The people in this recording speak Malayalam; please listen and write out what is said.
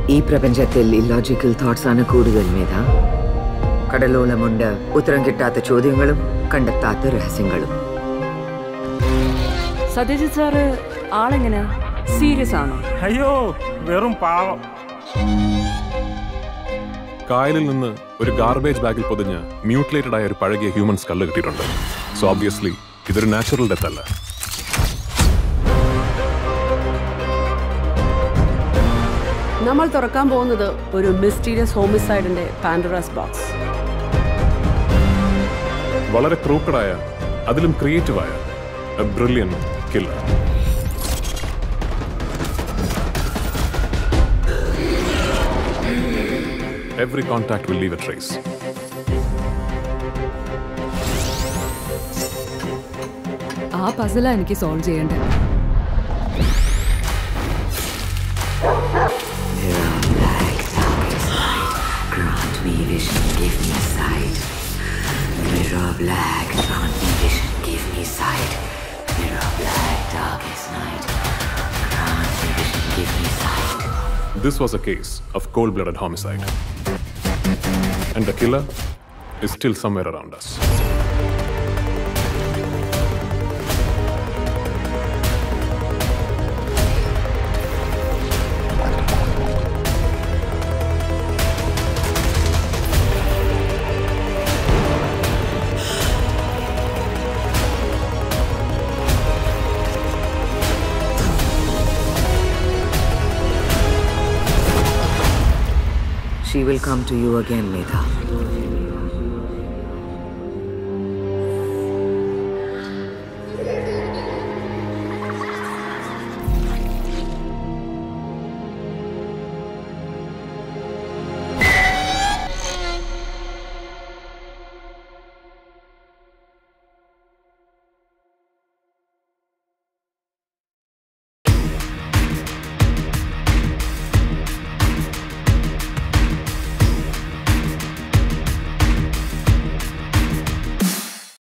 ഈ പ്രപഞ്ചത്തിൽ ഇല്ലോജിക്കൽ തോട്ട്സ് ആണ് കൂടുതൽ മേധ കടലോളമുണ്ട് ഉത്തരം കിട്ടാത്ത ചോദ്യങ്ങളും കണ്ടെത്താത്ത രഹസ്യങ്ങളും സത്യജിത് സാറ് ആളെങ്ങനെയാ സീരിയസ് ആണോ അയ്യോ വെറും പാവം കായലിൽ നിന്ന് ഒരു ഗാർബേജ് ബാഗിൽ പൊതിഞ്ഞ് മ്യൂട്ടിലേറ്റഡ് ആയ ഒരു പഴകിയ ഹ്യൂമൻ സ്കല്ല് കിട്ടിയിട്ടുണ്ട് സോ ഓബ്വിയസ്ലി ഇതൊരു നാച്ചുറൽ ഡെത്ത് അല്ല നമ്മൾ തുറക്കാൻ പോകുന്നത് ഒരു മിസ്റ്റീരിയസ് ഹോമിസൈഡിന്റെ പാൻഡറാസ് ബോക്സ് വളരെ ക്രൂക്കഡായ അതിലും ക്രിയേറ്റീവായ brilliant killer every contact will leave a trace ആ പസിലാ എനിക്ക് സോൾവ് ചെയ്യേണ്ടത് Grant me vision, give me sight. Mirror black, grant me vision, give me sight. Mirror black, darkest night. Grant me vision, give me sight. This was a case of cold blooded homicide. And the killer is still somewhere around us. She will come to you again, Medha.